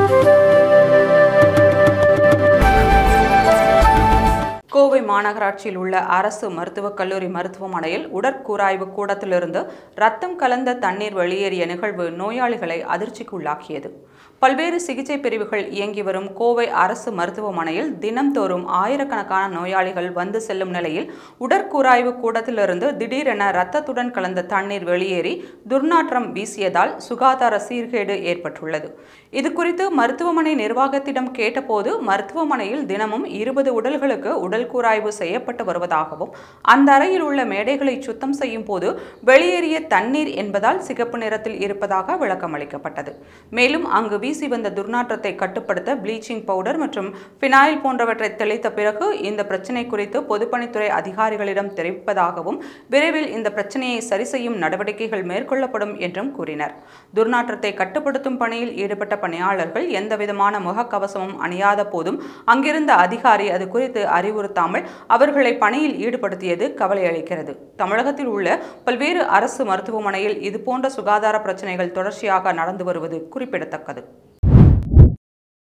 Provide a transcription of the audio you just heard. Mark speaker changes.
Speaker 1: கோவை மாநகராட்சியில் உள்ள அரசு மருத்துவக் கல்லூரி மருத்துவமனையில் உடற்கூராய்வு கூடத்திலிருந்து ரத்தம் கலந்த தண்ணீர் வெளியேறிய நிகழ்வு நோயாளிகளை அதிர்ச்சிக்கு உள்ளாக்கியது பல்வேறு சிகிச்சை பிரிவுகள் இயங்கி வரும் கோவை அரசு மருத்துவமனையில் தினம்தோறும் ஆயிரக்கணக்கான நோயாளிகள் வந்து செல்லும் நிலையில் உடற்கூராய்வு கூடத்திலிருந்து திடீரென ரத்தத்துடன் கலந்த தண்ணீர் வெளியேறி துர்நாற்றம் வீசியதால் சுகாதார சீர்கேடு ஏற்பட்டுள்ளது இது குறித்து மருத்துவமனை நிர்வாகத்திடம் கேட்டபோது மருத்துவமனையில் தினமும் இருபது உடல்களுக்கு உடல் கூராய்வு செய்யப்பட்டு வருவதாகவும் அந்த அறையில் உள்ள மேடைகளை சுத்தம் செய்யும் போது வெளியேறிய தண்ணீர் என்பதால் சிகப்பு நிறத்தில் இருப்பதாக விளக்கம் அளிக்கப்பட்டது மேலும் அங்கு வீசி வந்த துர்நாற்றத்தை கட்டுப்படுத்த ப்ளீச்சிங் பவுடர் மற்றும் பினாயில் போன்றவற்றை தெளித்த பிறகு இந்த பிரச்சினை குறித்து பொதுப்பணித்துறை அதிகாரிகளிடம் தெரிவிப்பதாகவும் விரைவில் இந்த பிரச்சனையை சரி செய்யும் நடவடிக்கைகள் மேற்கொள்ளப்படும் என்றும் கூறினர் துர்நாற்றத்தை கட்டுப்படுத்தும் பணியில் ஈடுபட்ட பணியாளர்கள் எந்தவிதமான முகக்கவசமும் அணியாத போதும் அங்கிருந்த அதிகாரி அது குறித்து அறிவுறுத்தாமல் அவர்களை பணியில் ஈடுபடுத்தியது கவலை அளிக்கிறது தமிழகத்தில் உள்ள பல்வேறு அரசு மருத்துவமனையில் இதுபோன்ற சுகாதார பிரச்சனைகள் தொடர்ச்சியாக நடந்து வருவது குறிப்பிடத்தக்கது